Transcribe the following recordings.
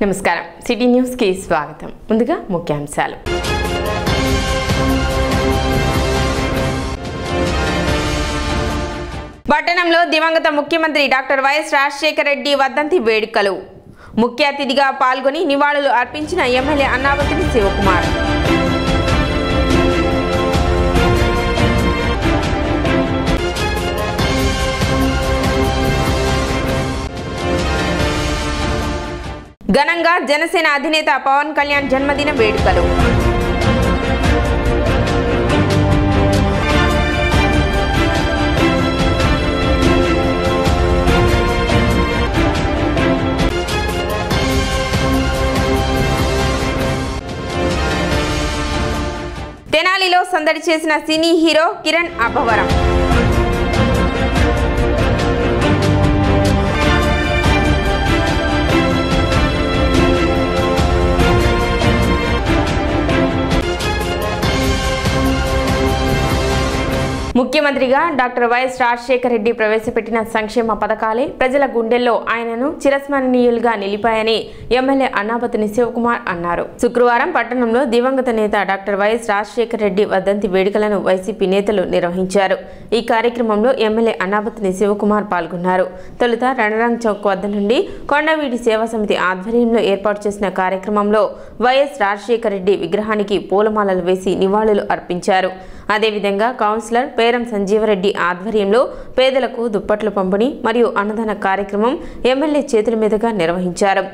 నమస్కారం సిటీ న్యూస్కి స్వాగతం ముందుగా ముఖ్యాంశాలు పట్టణంలో దివంగత ముఖ్యమంత్రి డాక్టర్ వైఎస్ రాజశేఖర రెడ్డి వర్ధంతి వేడుకలు ముఖ్య అతిథిగా పాల్గొని నివాళులు అర్పించిన ఎమ్మెల్యే అన్నావతిని శివకుమార్ ఘనంగా జనసేన అధినేత పవన్ కళ్యాణ్ జన్మదిన వేడుకలు తెనాలిలో సందడి చేసిన సినీ హీరో కిరణ్ అభవరం ముఖ్యమంత్రిగా డాక్టర్ వైఎస్ రాజశేఖర రెడ్డి ప్రవేశపెట్టిన సంక్షేమ పథకాలే ప్రజల గుండెల్లో ఆయనను చిరస్మరణీయులుగా నిలిపాయని ఎమ్మెల్యే అన్నాపతిని శివకుమార్ అన్నారు శుక్రవారం పట్టణంలో దివంగత నేత డాక్టర్ వైఎస్ రాజశేఖర రెడ్డి వర్ధంతి వేడుకలను వైసీపీ నేతలు నిర్వహించారు ఈ కార్యక్రమంలో ఎమ్మెల్యే అన్నాపతిని శివకుమార్ పాల్గొన్నారు తొలుత రణరంగ్ చౌక్ వద్ద నుండి కొండవీడి సేవా సమితి ఆధ్వర్యంలో ఏర్పాటు చేసిన కార్యక్రమంలో వైఎస్ రాజశేఖర రెడ్డి విగ్రహానికి పూలమాలలు వేసి నివాళులు అర్పించారు అదేవిధంగా కౌన్సిలర్ పేరం సంజీవరెడ్డి ఆధ్వర్యంలో పేదలకు దుప్పట్ల పంపిణీ మరియు అన్నదాన కార్యక్రమం ఎమ్మెల్యే చేతుల మీదుగా నిర్వహించారు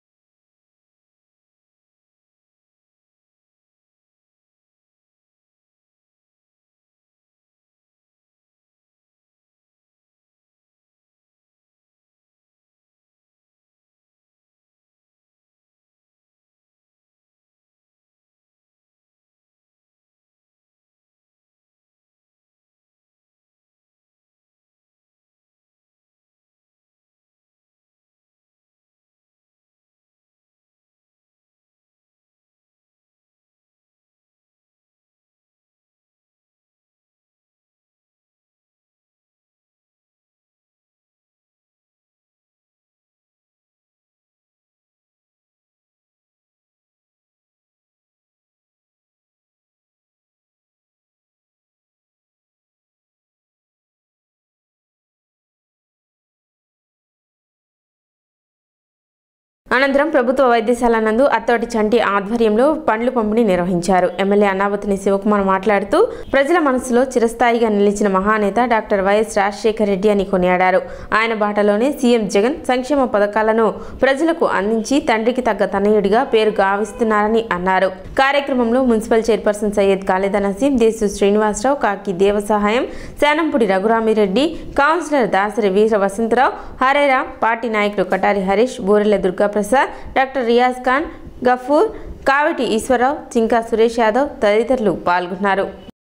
అనంతరం ప్రభుత్వ వైద్యశాల నందు అత్తోటి చంటి ఆధ్వర్యంలో పండ్లు పంపిణీ నిర్వహించారు ఎమ్మెల్యే అన్నావతిని శివకుమార్ మాట్లాడుతూ ప్రజల మనసులో చిరస్థాయిగా నిలిచిన మహానేత డాక్టర్ వైఎస్ రాజశేఖర రెడ్డి అని కొనియాడారు ఆయన బాటలోనే సీఎం జగన్ సంక్షేమ పథకాలను ప్రజలకు అందించి తండ్రికి తగ్గ తనయుడిగా పేరు గావిస్తున్నారని అన్నారు కార్యక్రమంలో municipal chairperson Syed Khalida Naseem Desu Srinivasarao Kaki Devasahayam Shanampudi Raghuramireddy councillor Dasari Veera Vasantharao Hareram party నాయకులు కటారి హరీష్ బూరెల దుర్గాప్రసాద్ డాక్టర్ రియాజ్ ఖాన్ గఫూర్ కావటి ఈశ్వరరావు చింకా సురేష్ యాదవ్ తదితరులు పాల్గొన్నారు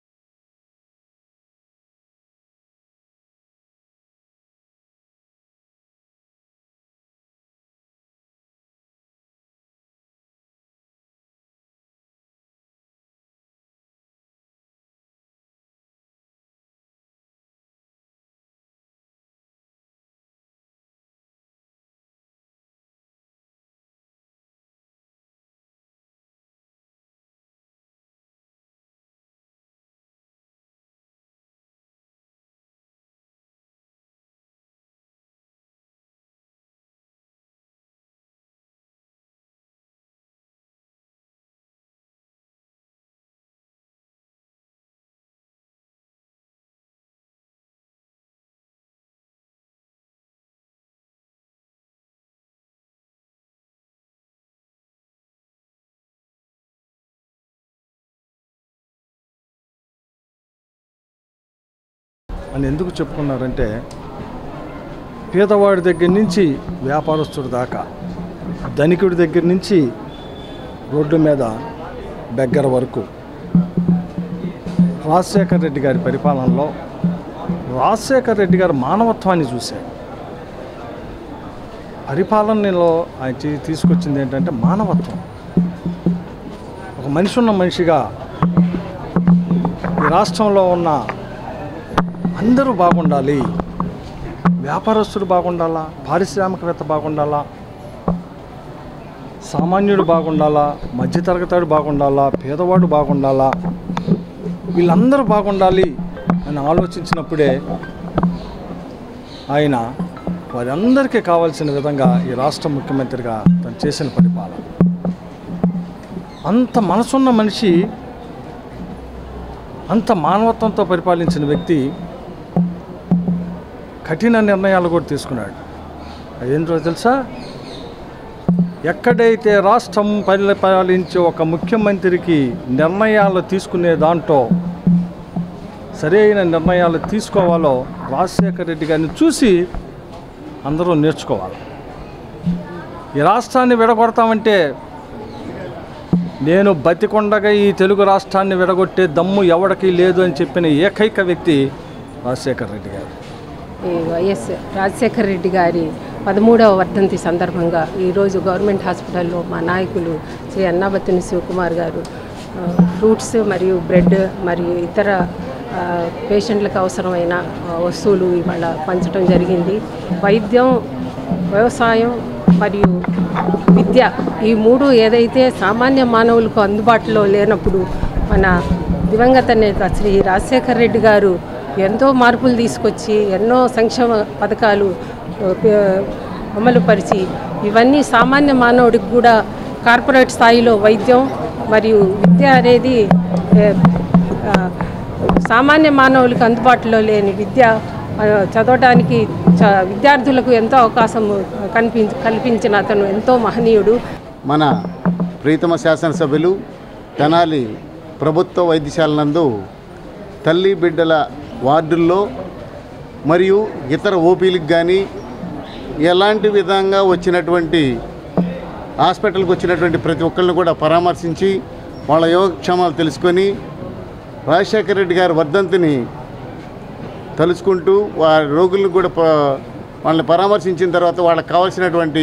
అని ఎందుకు చెప్పుకున్నారంటే పేదవాడి దగ్గర నుంచి వ్యాపారస్తుడి దాకా ధనికుడి దగ్గర నుంచి రోడ్డు మీద బెగ్గర వరకు రాజశేఖర్ రెడ్డి గారి పరిపాలనలో రాజశేఖర్ రెడ్డి గారు మానవత్వాన్ని చూశారు పరిపాలనలో ఆయన తీ- తీసుకొచ్చింది ఏంటంటే మానవత్వం ఒక మనిషి ఉన్న మనిషిగా ఈ రాష్ట్రంలో ఉన్న అందరూ బాగుండాలి వ్యాపారస్తుడు బాగుండాలా పారిశ్రామికవేత్త బాగుండాలా సామాన్యుడు బాగుండాలా మధ్యతరగతాడు బాగుండాలా పేదవాడు బాగుండాలా వీళ్ళందరూ బాగుండాలి అని ఆలోచించినప్పుడే ఆయన వారందరికీ కావాల్సిన విధంగా ఈ రాష్ట్ర ముఖ్యమంత్రిగా తను చేసిన పరిపాలన అంత మనసున్న మనిషి అంత మానవత్వంతో పరిపాలించిన వ్యక్తి కఠిన నిర్ణయాలు కూడా తీసుకున్నాడు అదేంటో తెలుసా ఎక్కడైతే రాష్ట్రం పరిపాలించే ఒక ముఖ్యమంత్రికి నిర్ణయాలు తీసుకునే దాంట్లో సరైన నిర్ణయాలు తీసుకోవాలో రాజశేఖర రెడ్డి గారిని చూసి అందరూ నేర్చుకోవాలి ఈ రాష్ట్రాన్ని విడగొడతామంటే నేను బతికొండగా ఈ తెలుగు రాష్ట్రాన్ని విడగొట్టే దమ్ము ఎవడికి లేదు అని చెప్పిన ఏకైక వ్యక్తి రాజశేఖర రెడ్డి గారు ఈ వైఎస్ రాజశేఖర రెడ్డి గారి పదమూడవ వర్ధంతి సందర్భంగా ఈరోజు గవర్నమెంట్ హాస్పిటల్లో మా నాయకులు శ్రీ అన్నాబత్తిని శివకుమార్ గారు ఆ, ఫ్రూట్స్ మరియు బ్రెడ్ మరియు ఇతర ఆ, పేషెంట్లకు అవసరమైన ఆ, వస్తువులు ఇవాళ పంచడం జరిగింది వైద్యం వ్యవసాయం మరియు విద్య ఈ మూడు ఏదైతే సామాన్య మానవులకు అందుబాటులో లేనప్పుడు మన దివంగత నేత శ్రీ రాజశేఖర రెడ్డి గారు ఎంతో మార్పులు తీసుకొచ్చి ఎన్నో సంక్షేమ పథకాలు ఆ, ప- అమలుపరిచి ఇవన్నీ సామాన్య మానవుడికి కూడా కార్పొరేట్ స్థాయిలో వైద్యం మరియు విద్య అనేది ఏ, ఆ, సామాన్య మానవులకు అందుబాటులో లేని విద్య ఆ, చదవటానికి చ విద్యార్థులకు ఎంతో అవకాశం కనిపించ కల్పించిన అతను ఎంతో మహనీయుడు మన ప్రీతమ శాసనసభ్యులు తెనాలి ప్రభుత్వ వైద్యశాల నందు తల్లి బిడ్డల వార్డుల్లో మరియు ఇతర ఓపీలకు కానీ ఎలాంటి విధంగా వచ్చినటువంటి హాస్పిటల్కి వచ్చినటువంటి ప్రతి ఒక్కరిని కూడా పరామర్శించి వాళ్ళ యోగక్షేమాలు తెలుసుకొని రాజశేఖర రెడ్డి గారి వర్ధంతిని తలుచుకుంటూ వారి రోగులను కూడా ప- వాళ్ళని పరామర్శించిన తర్వాత వాళ్ళకి కావాల్సినటువంటి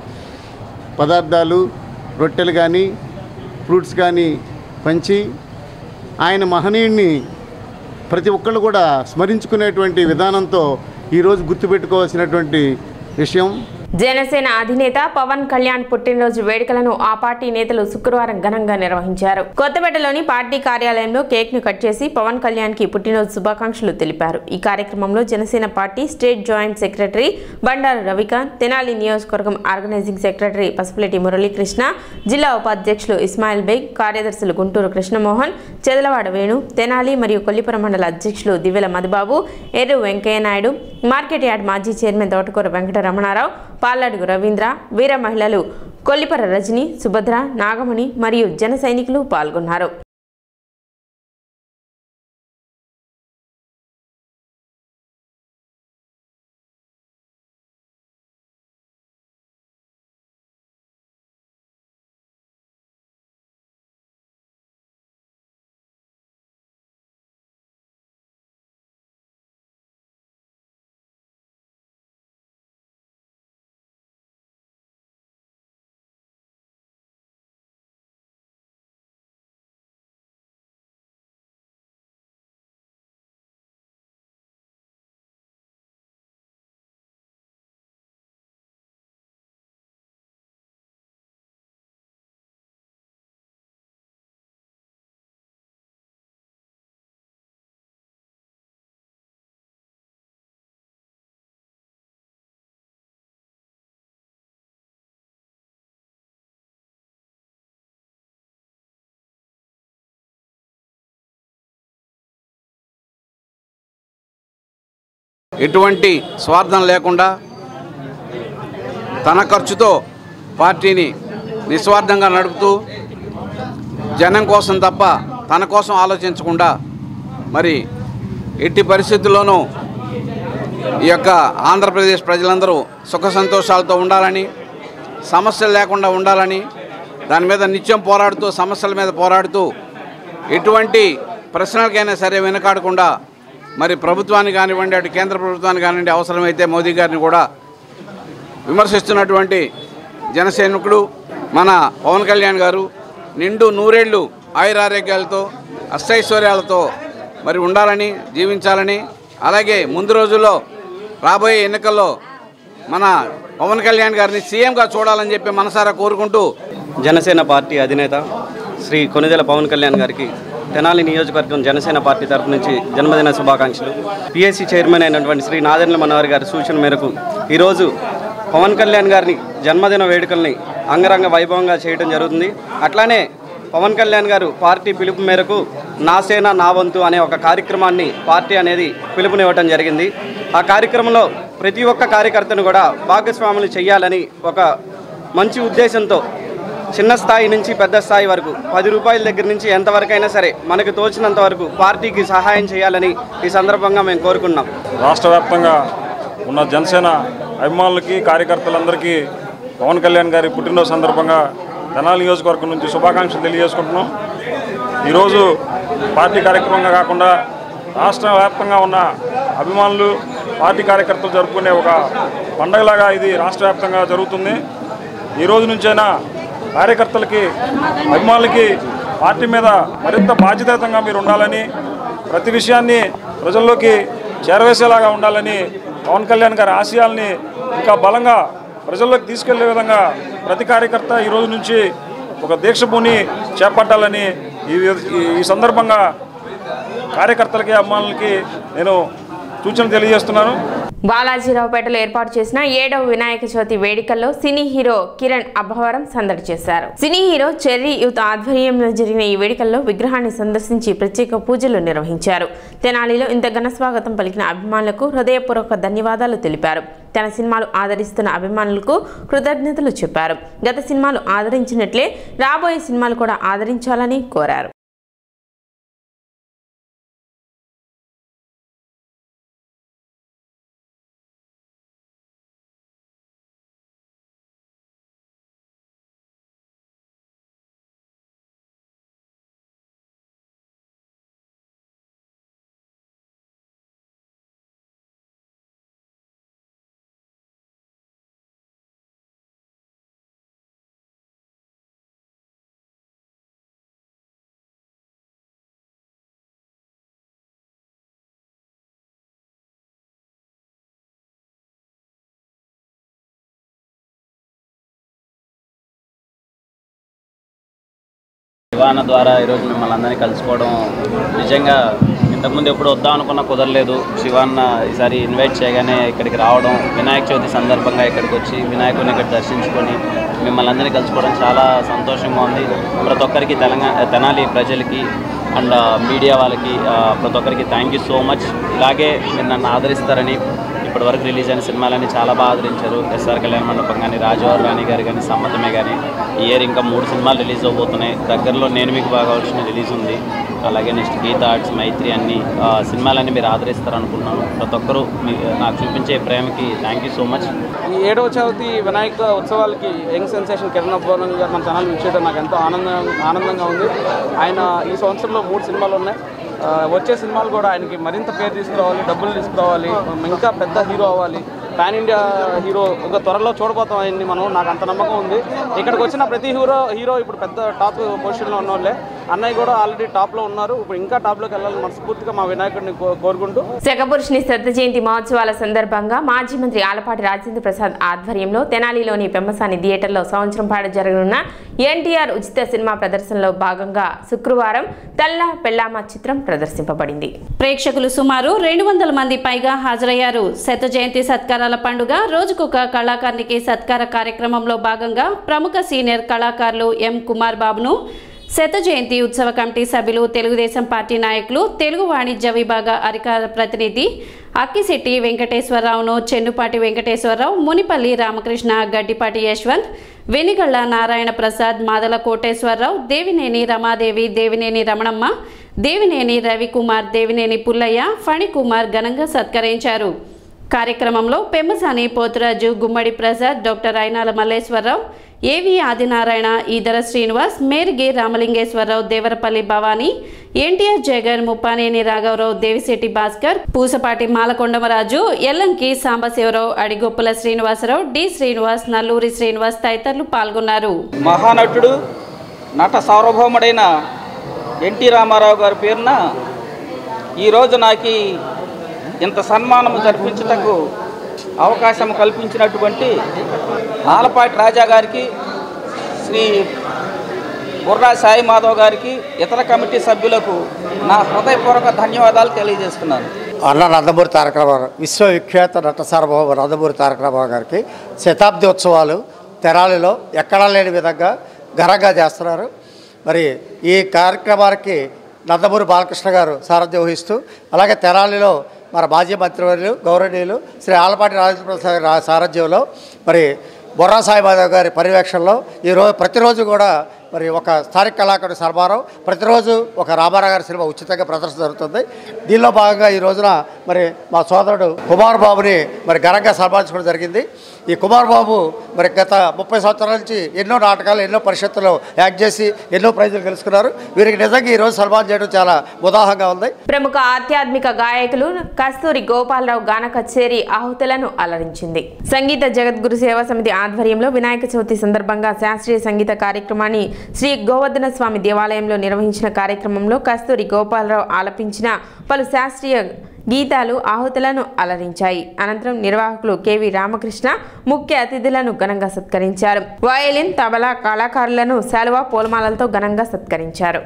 పదార్థాలు రొట్టెలు కానీ ఫ్రూట్స్ కానీ పంచి ఆయన మహనీయుడిని ప్రతి ఒక్కళ్ళు కూడా స్మరించుకునేటువంటి విధానంతో ఈరోజు గుర్తుపెట్టుకోవాల్సినటువంటి విషయం జనసేన అధినేత పవన్ కళ్యాణ్ పుట్టినరోజు వేడుకలను ఆ పార్టీ నేతలు శుక్రవారం ఘనంగా నిర్వహించారు కొత్తపేటలోని పార్టీ కార్యాలయంలో కేక్ ను కట్ చేసి పవన్ కళ్యాణ్ కి పుట్టినరోజు శుభాకాంక్షలు తెలిపారు ఈ కార్యక్రమంలో Janasena party state joint secretary Bandaru Ravikanth Tenali నియోజకవర్గం ఆర్గనైజింగ్ సెక్రటరీ పసుపులేటి మురళీకృష్ణ జిల్లా ఉపాధ్యక్షులు ఇస్మాయిల్ బేగ్ కార్యదర్శులు గుంటూరు కృష్ణమోహన్ చెదలవాడ వేణు తెనాలి మరియు కొల్లిపురం మండల అధ్యక్షులు దివ్యల మధుబాబు ఎర్రు వెంకయ్య నాయుడు మార్కెట్ యార్డ్ మాజీ చైర్మన్ తోటకూర వెంకట రమణారావు పాల్లడుగు రవీంద్ర వీర మహిళలు కొల్లిపర రజని సుభద్ర నాగమణి మరియు జన సైనికులు పాల్గొన్నారు ఎటువంటి స్వార్థం లేకుండా తన ఖర్చుతో పార్టీని నిస్వార్థంగా నడుపుతూ జనం కోసం తప్ప తన కోసం ఆలోచించకుండా మరి ఎట్టి పరిస్థితుల్లోనూ ఈ యొక్క ఆంధ్రప్రదేశ్ ప్రజలందరూ సుఖ సంతోషాలతో ఉండాలని సమస్యలు లేకుండా ఉండాలని దాని మీద నిత్యం పోరాడుతూ సమస్యల మీద పోరాడుతూ ఎటువంటి ప్రశ్నలకైనా సరే వెనకాడకుండా మరి ప్రభుత్వాన్ని కానివ్వండి అటు కేంద్ర ప్రభుత్వాన్ని కానివ్వండి అవసరమైతే మోదీ గారిని కూడా విమర్శిస్తున్నటువంటి జనసైనికుడు మన పవన్ కళ్యాణ్ గారు నిండు నూరేళ్లు ఆయురారోగ్యాలతో అష్టైశ్వర్యాలతో మరి ఉండాలని జీవించాలని అలాగే ముందు రోజుల్లో రాబోయే ఎన్నికల్లో మన పవన్ కళ్యాణ్ గారిని సీఎంగా చూడాలని చెప్పి మనసారా కోరుకుంటూ జనసేన పార్టీ అధినేత శ్రీ కొనిదెల పవన్ కళ్యాణ్ గారికి తెనాలి నియోజకవర్గం జనసేన పార్టీ తరపు నుంచి జన్మదిన శుభాకాంక్షలు పిఎస్సి చైర్మన్ అయినటువంటి శ్రీ నాదెండ్ల మనోహర్ గారి సూచన మేరకు ఈరోజు పవన్ కళ్యాణ్ గారిని జన్మదిన వేడుకల్ని అంగరంగ వైభవంగా చేయడం జరుగుతుంది అట్లానే పవన్ కళ్యాణ్ గారు పార్టీ పిలుపు మేరకు నా సేన నా వంతు అనే ఒక కార్యక్రమాన్ని పార్టీ అనేది పిలుపునివ్వటం జరిగింది ఆ కార్యక్రమంలో ప్రతి ఒక్క కార్యకర్తను కూడా భాగస్వాములు చేయాలని ఒక మంచి ఉద్దేశంతో చిన్న స్థాయి నుంచి పెద్ద స్థాయి వరకు పది రూపాయల దగ్గర నుంచి ఎంతవరకైనా సరే మనకు తోచినంత వరకు పార్టీకి సహాయం చేయాలని ఈ సందర్భంగా మేము కోరుకున్నాం రాష్ట్ర వ్యాప్తంగా ఉన్న జనసేన అభిమానులకి కార్యకర్తలందరికీ పవన్ కళ్యాణ్ గారి పుట్టినరోజు సందర్భంగా తెనాలి నియోజకవర్గం నుంచి శుభాకాంక్షలు తెలియజేసుకుంటున్నాం ఈరోజు పార్టీ కార్యక్రమంగా కాకుండా రాష్ట్ర వ్యాప్తంగా ఉన్న అభిమానులు పార్టీ కార్యకర్తలు జరుపుకునే ఒక పండగలాగా ఇది రాష్ట్ర వ్యాప్తంగా జరుగుతుంది ఈ రోజు నుంచైనా కార్యకర్తలకి అభిమానులకి పార్టీ మీద మరింత బాధ్యతాయుతంగా మీరు ఉండాలని ప్రతి విషయాన్ని ప్రజల్లోకి చేరవేసేలాగా ఉండాలని పవన్ కళ్యాణ్ గారి ఆశయాల్ని ఇంకా బలంగా ప్రజల్లోకి తీసుకెళ్లే విధంగా ప్రతి కార్యకర్త ఈ రోజు నుంచి ఒక దీక్షభూని చేపట్టాలని ఈ ఈ- ఈ సందర్భంగా కార్యకర్తలకి అభిమానులకి నేను సూచన తెలియజేస్తున్నాను బాలాజీరావుపేటలో ఏర్పాటు చేసిన ఏడవ వినాయక చవితి వేడుకల్లో సినీ హీరో కిరణ్ అభవరం సందడి చేశారు సినీ హీరో చెర్రీ యూత్ ఆధ్వర్యంలో జరిగిన ఈ వేడుకల్లో విగ్రహాన్ని సందర్శించి ప్రత్యేక పూజలు నిర్వహించారు తెనాలిలో ఇంత ఘన స్వాగతం పలికిన అభిమానులకు హృదయపూర్వక ధన్యవాదాలు తెలిపారు తన సినిమాలు ఆదరిస్తున్న అభిమానులకు కృతజ్ఞతలు చెప్పారు గత సినిమాలు ఆదరించినట్లే రాబోయే సినిమాలు కూడా ఆదరించాలని కోరారు శివాన ద్వారా ఈరోజు మిమ్మల్ని అందరినీ కలుసుకోవడం నిజంగా ఇంతకుముందు ఎప్పుడు వద్దాం అనుకున్నా కుదరలేదు శివాన్న ఈసారి ఇన్వైట్ చేయగానే ఇక్కడికి రావడం వినాయక చవితి సందర్భంగా ఇక్కడికి వచ్చి వినాయకుడిని ఇక్కడ దర్శించుకొని మిమ్మల్ని అందరినీ కలుసుకోవడం చాలా సంతోషంగా ఉంది ప్రతి ఒక్కరికి తెలంగాణ తెనాలి ప్రజలకి అండ్ మీడియా వాళ్ళకి ఆ, ప్రతి ఒక్కరికి థ్యాంక్ యూ సో మచ్ ఇలాగే మీరు నన్ను ఆదరిస్తారని ఇప్పటి వరకు రిలీజ్ అయిన సినిమాలన్నీ చాలా బాగా ఆదరించారు ఎస్ఆర్ కళ్యాణ మండపం కానీ రాజవారి రాణి గారు కానీ సమ్మతమే కానీ ఈ ఇయర్ ఇంకా మూడు సినిమాలు రిలీజ్ అవబోతున్నాయి దగ్గరలో నేను మీకు బాగా వచ్చిన రిలీజ్ ఉంది అలాగే నెక్స్ట్ గీత ఆర్ట్స్ మైత్రి అన్ని ఆ, సినిమాలన్నీ మీరు ఆదరిస్తారు అనుకుంటున్నాను ప్రతి ఒక్కరూ మీ- నాకు చూపించే ప్రేమకి థ్యాంక్ యూ సో మచ్ ఈ ఏడవ చవితి వినాయక ఉత్సవాలకి యంగ్ సెన్సేషన్ కిరణ్ అబ్బోరం గారు మన ఛానల్ ఇచ్చేయడం నాకు ఎంతో ఆనందం ఆనందంగా ఉంది ఆయన ఈ సంవత్సరంలో మూడు సినిమాలు ఉన్నాయి ఆ, వచ్చే సినిమాలు కూడా ఆయనకి మరింత పేరు తీసుకురావాలి డబ్బులు తీసుకురావాలి ఇంకా పెద్ద హీరో అవ్వాలి పాన్ ఇండియా హీరో ఇంకా త్వరలో చూడబోతాం ఆయన్ని మనం నాకు అంత నమ్మకం ఉంది ఇక్కడికి వచ్చిన ప్రతి హీరో హీరో ఇప్పుడు పెద్ద టాప్ పొజిషన్లో ఉన్న వాళ్ళే అన్నయ్య కూడా ఆల్రెడీ టాప్లో ఉన్నారు ఇప్పుడు ఇంకా టాప్లోకి వెళ్ళాలని మనస్ఫూర్తిగా మా వినాయకుడిని కో- కోరుకుంటూ శకపురుషుని శత జయంతి మహోత్సవాల సందర్భంగా మాజీ మంత్రి ఆలపాటి రాజేంద్ర ప్రసాద్ ఆధ్వర్యంలో తెనాలిలోని పెమ్మసాని థియేటర్లో సంవత్సరం పాటు జరగనున్న ఎన్టీఆర్ ఉచిత సినిమా ప్రదర్శనలో భాగంగా శుక్రవారం తెల్ల పెళ్ళామ చిత్రం ప్రదర్శింపబడింది ప్రేక్షకులు సుమారు రెండు వందల మంది పైగా హాజరయ్యారు శత జయంతి సత్కారాల పండుగ రోజుకొక కళాకారునికి సత్కార కార్యక్రమంలో భాగంగా ప్రముఖ సీనియర్ కళాకారులు ఎం కుమార్ బాబును శత జయంతి ఉత్సవ కమిటీ సభ్యులు తెలుగుదేశం పార్టీ నాయకులు తెలుగు వాణిజ్య విభాగ అధికార ప్రతినిధి అక్కిశెట్టి వెంకటేశ్వరరావును చెన్నుపాటి వెంకటేశ్వరరావు మునిపల్లి రామకృష్ణ గడ్డిపాటి యశ్వంత్ వెనిగళ్ల నారాయణ ప్రసాద్ మాదల కోటేశ్వరరావు దేవినేని రమాదేవి దేవినేని రమణమ్మ దేవినేని రవికుమార్ దేవినేని పుల్లయ్య ఫణికుమార్ ఘనంగా సత్కరించారు కార్యక్రమంలో పెమ్మసాని పోతురాజు గుమ్మడి ప్రసాద్ డాక్టర్ అయినాల మల్లేశ్వరరావు ఏవి ఆదినారాయణ ఈదర శ్రీనివాస్ మేరిగి రామలింగేశ్వరరావు దేవరపల్లి భవానీ ఎన్టీఆర్ జగన్ ముప్పానేని రాఘవరావు దేవిశెట్టి భాస్కర్ పూసపాటి మాలకొండమరాజు ఎల్లంకి సాంబశివరావు అడిగొప్పుల శ్రీనివాసరావు డి శ్రీనివాస్ నల్లూరి శ్రీనివాస్ తదితరులు పాల్గొన్నారు మహానటుడు నట సార్వభౌముడైన ఎన్టీ రామారావు గారి పేరున ఈరోజు నాకు ఈ ఇంత సన్మానము జరిపించుటకు అవకాశం కల్పించినటువంటి ఆలపాటి రాజా గారికి శ్రీ బుర్రా సాయి మాధవ్ గారికి ఇతర కమిటీ సభ్యులకు నా హృదయపూర్వక ధన్యవాదాలు తెలియజేస్తున్నాను అన్న నందమూరి తారక రామారావు విశ్వవిఖ్యాత నట సార్వభౌమ నందమూరి తారక రామారావు గారికి శతాబ్ది ఉత్సవాలు తెరాలిలో ఎక్కడా లేని విధంగా ఘనంగా చేస్తున్నారు మరి ఈ కార్యక్రమానికి నందమూరి బాలకృష్ణ గారు సారథ్యం వహిస్తూ అలాగే తెరాలిలో మన మాజీ మంత్రివర్యులు గౌరవనీయులు శ్రీ ఆలపాటి రాజేంద్ర ప్రసాద్ గారి సారథ్యంలో మరి బొర్రా సాయిబాబా గారి పర్యవేక్షణలో ఈరోజు ప్రతిరోజు కూడా మరి ఒక స్థానిక కళాకారుడి సన్మానం ప్రతిరోజు ఒక రామారావు గారి సినిమా ఉచితంగా ప్రదర్శన జరుగుతుంది దీనిలో భాగంగా ఈ రోజున మరి మా సోదరుడు కుమార్ బాబుని మరి ఘనంగా సన్మానించుకోవడం జరిగింది ఈ కుమార్ బాబు మరి గత ముప్పై సంవత్సరాల నుంచి ఎన్నో నాటకాలు ఎన్నో పరిషత్తుల్లో యాక్ట్ చేసి ఎన్నో ప్రైజులు గెలుచుకున్నారు వీరికి నిజంగా ఈరోజు సన్మానం చేయడం చాలా ఉదాహంగా ఉంది ప్రముఖ ఆధ్యాత్మిక గాయకులు కస్తూరి గోపాలరావు గాన కచేరీ ఆహుతులను అలరించింది సంగీత జగద్గురు సేవా సమితి ఆధ్వర్యంలో వినాయక చవితి సందర్భంగా శాస్త్రీయ సంగీత కార్యక్రమాన్ని శ్రీ గోవర్ధన స్వామి దేవాలయంలో నిర్వహించిన కార్యక్రమంలో కస్తూరి గోపాలరావు ఆలపించిన పలు శాస్త్రీయ గీతాలు ఆహుతులను అలరించాయి అనంతరం నిర్వాహకులు కెవి రామకృష్ణ ముఖ్య అతిథులను ఘనంగా సత్కరించారు వయలిన్ తబలా కళాకారులను శాలువా పూలమాలలతో ఘనంగా సత్కరించారు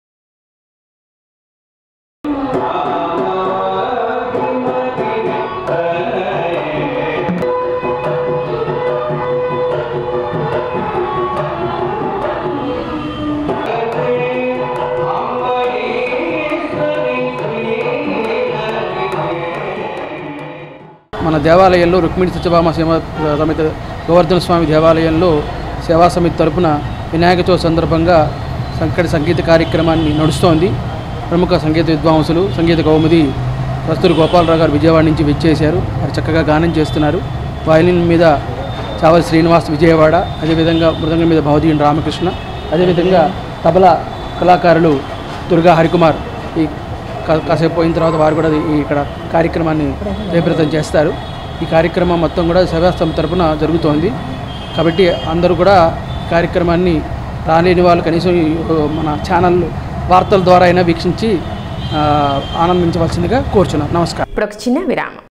మన దేవాలయంలో రుక్మిణి సత్యభామ సేవా సమితి గోవర్ధన స్వామి దేవాలయంలో సేవా సమితి తరపున వినాయక చవితి సందర్భంగా సంకటి సంగీత కార్యక్రమాన్ని నడుస్తోంది ప్రముఖ సంగీత విద్వాంసులు సంగీత కౌముది కస్తూరి గోపాలరావు గారు విజయవాడ నుంచి విచ్చేశారు వారు చక్కగా గానం చేస్తున్నారు వయలిన్ మీద చావలి శ్రీనివాస్ విజయవాడ అదేవిధంగా మృదంగం మీద భవదీయుని రామకృష్ణ అదేవిధంగా తబలా కళాకారులు దుర్గా హరికుమార్ ఈ కా- కాసేపు పోయిన తర్వాత వారు కూడా ఈ ఇక్కడ కార్యక్రమాన్ని జయప్రదం చేస్తారు ఈ కార్యక్రమం మొత్తం కూడా సేవాస్థం తరపున జరుగుతోంది కాబట్టి అందరూ కూడా ఈ కార్యక్రమాన్ని రాలేని వాళ్ళు కనీసం ఈ, మన ఛానల్ వార్తల ద్వారా అయినా వీక్షించి ఆ, ఆనందించవలసిందిగా కోరుచున్నాను నమస్కారం ఇప్పుడు ఒక చిన్న విరామం